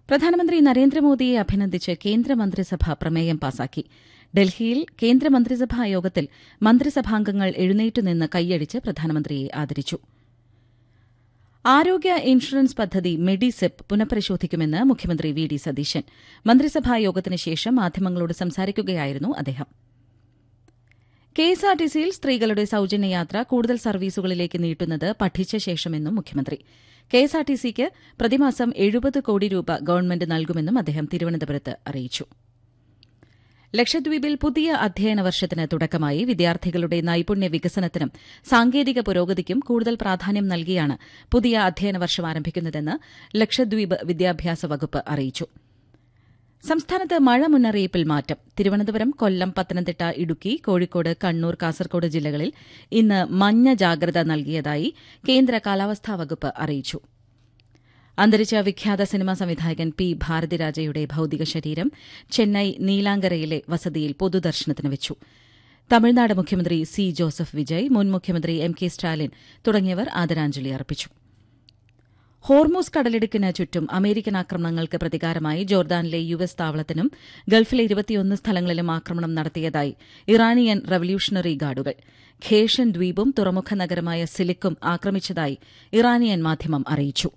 പ്രധാനമന്ത്രി നരേന്ദ്രമോദിയെ അഭിനന്ദിച്ച് കേന്ദ്രമന്ത്രിസഭ പ്രമേയം പാസാക്കി ഡൽഹിയിൽ കേന്ദ്രമന്ത്രിസഭാ യോഗത്തിൽ മന്ത്രിസഭാംഗങ്ങൾ എഴുന്നേറ്റുനിന്ന് കൈയടിച്ച് പ്രധാനമന്ത്രിയെ ആദരിച്ചു ആരോഗ്യ ഇൻഷുറൻസ് പദ്ധതി മെഡിസെപ്പ് പുനഃപരിശോധിക്കുമെന്ന് മുഖ്യമന്ത്രി വി ഡി സതീശൻ മന്ത്രിസഭാ യോഗത്തിന് ശേഷം മാധ്യമങ്ങളോട് സംസാരിക്കുകയായിരുന്നു അദ്ദേഹം കെഎസ്ആർടിസിയിൽ സ്ത്രീകളുടെ സൌജന്യയാത്ര കൂടുതൽ സർവീസുകളിലേക്ക് നീട്ടുന്നത് പഠിച്ച ശേഷമെന്നും മുഖ്യമന്ത്രി കെഎസ്ആർടിസിക്ക് പ്രതിമാസം എഴുപത് കോടി രൂപ ഗവൺമെന്റ് നൽകുമെന്നും അദ്ദേഹം തിരുവനന്തപുരത്ത് അറിയിച്ചു ലക്ഷദ്വീപിൽ പുതിയ അധ്യയന വർഷത്തിന് തുടക്കമായി വിദ്യാർത്ഥികളുടെ നൈപുണ്യ വികസനത്തിനും സാങ്കേതിക പുരോഗതിക്കും കൂടുതൽ പ്രാധാന്യം നൽകിയാണ് പുതിയ അധ്യയന വർഷം ആരംഭിക്കുന്നതെന്ന് ലക്ഷദ്വീപ് വിദ്യാഭ്യാസ വകുപ്പ് അറിയിച്ചു സംസ്ഥാനത്ത് മഴ മുന്നറിയിപ്പിൽ മാറ്റം തിരുവനന്തപുരം കൊല്ലം പത്തനംതിട്ട ഇടുക്കി കോഴിക്കോട് കണ്ണൂർ കാസർകോട് ജില്ലകളിൽ ഇന്ന് മഞ്ഞ ജാഗ്രത നൽകിയതായി കേന്ദ്ര കാലാവസ്ഥാ വകുപ്പ് അറിയിച്ചു അന്തരിച്ച വിഖ്യാത സിനിമാ സംവിധായകൻ പി ഭാരതിരാജയുടെ ഭൌതിക ശരീരം ചെന്നൈ നീലാങ്കരയിലെ വസതിയിൽ പൊതുദർശനത്തിന് വെച്ചു തമിഴ്നാട് മുഖ്യമന്ത്രി സി ജോസഫ് വിജയ് മുൻ മുഖ്യമന്ത്രി എം കെ സ്റ്റാലിൻ തുടങ്ങിയവർ ആദരാഞ്ജലി അർപ്പിച്ചു ഹോർമൂസ് കടലിടുക്കിന് ചുറ്റും അമേരിക്കൻ ആക്രമണങ്ങൾക്ക് പ്രതികാരമായി ജോർദാനിലെ യു എസ് താവളത്തിനും ഗൾഫിലെ ഇരുപത്തിയൊന്ന് സ്ഥലങ്ങളിലും ആക്രമണം നടത്തിയതായി ഇറാനിയൻ റവല്യൂഷണറി ഗാർഡുകൾ ഖേഷൻ ദ്വീപും തുറമുഖ നഗരമായ സിലിക്കും ആക്രമിച്ചതായി ഇറാനിയൻ മാധ്യമം അറിയിച്ചു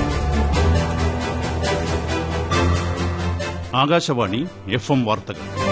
ആകാശവാണി എഫ് എം വാർത്തകൾ